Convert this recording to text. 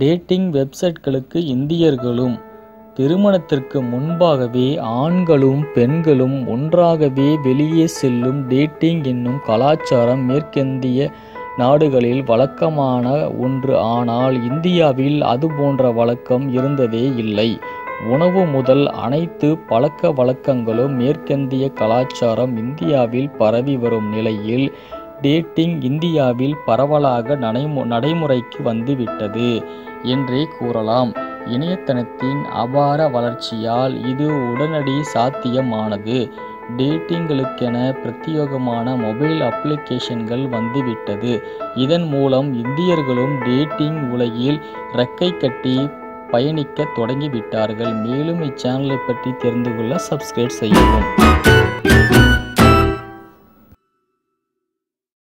dating வெப்சைட்களுக்கு இந்தியர்களும் திருமணத்திற்கு முன்பாகவே ஆண்களும் பெண்களும் ஒன்றாகவே வெளியே செல்லும் டேட்டிங் என்னும் கலாச்சாரம் மேற்கிந்திய நாடுகளில் வழக்கமான ஒன்று ஆனால் இந்தியாவில் அது போன்ற வழக்கம் இருந்ததே இல்லை உணவு முதல் அனைத்து பழக்க வழக்கங்களும் மேற்கிந்திய கலாச்சாரம் இந்தியாவில் பரவி வரும் நிலையில் டேட்டிங் இந்தியாவில் பரவலாக நடைமு நடைமுறைக்கு வந்துவிட்டது என்றே கூறலாம் இணையதளத்தின் அபார வளர்ச்சியால் இது உடனடி சாத்தியமானது டேட்டிங்களுக்கென பிரத்யேகமான மொபைல் அப்ளிகேஷன்கள் வந்துவிட்டது இதன் மூலம் இந்தியர்களும் டேட்டிங் உலகில் ரெக்கை கட்டி பயணிக்க தொடங்கிவிட்டார்கள் மேலும் இச்சேனலை பற்றி தெரிந்து கொள்ள சப்ஸ்கிரைப் செய்யவும்